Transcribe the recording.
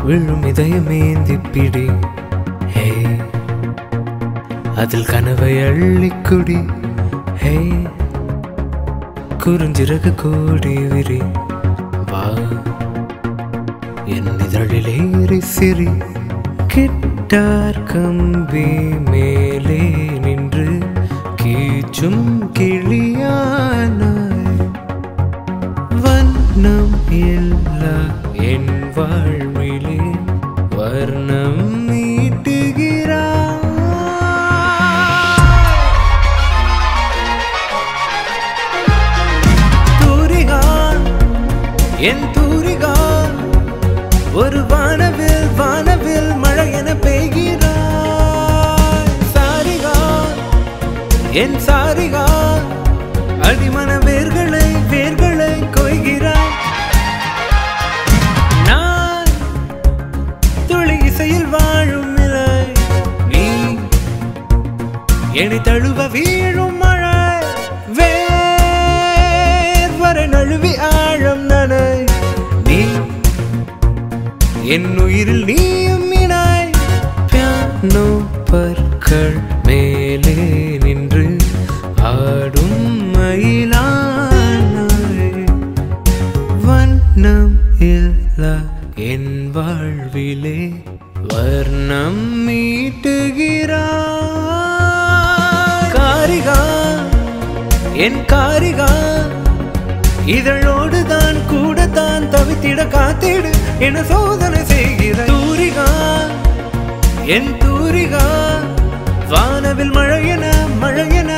விழும் இதயமேந்தி பிடி ஹே அதில் கனவை அள்ளிக்குடி ஹே குறுஞ்சிறகு கூடி விரி வா என் இதழில் ஏறி சிரி கிட்டார் கம்பி மேலே நின்று கீச்சும் கிளியானாய் வண்ணம் இல்லா என் வாழ்விலே வர்ணம் நீட்டுகிறாய் தூரிகா என் தூரிகா ஒரு வானவில் வானவில் மழை என பெய்கிறாய் சாரிகா என் சாரிகா அடிமன வேர்களை வேர்களை கொய்கிறாய் நான் துளி இசையில் வாழும் நிலை நீ என்னை தழுவ வீழும் மழை வேர்வரை நழுவி ஆழம் நனை நீ என் உயிரில் நீயும் இனாய் பியானோ பற்கள் மேலே நின்று ஆடும் மயிலானாய் வண்ணம் இல்லா என் வாழ்விலே வர்ணம் மீட்டுகிறாய் காரிகா என் காரிகா இதழோடு தான் கூட தான் தவித்திட காத்திடு என சோதனை செய்கிற தூரிகா என் தூரிகா வானவில் மழையென மழையென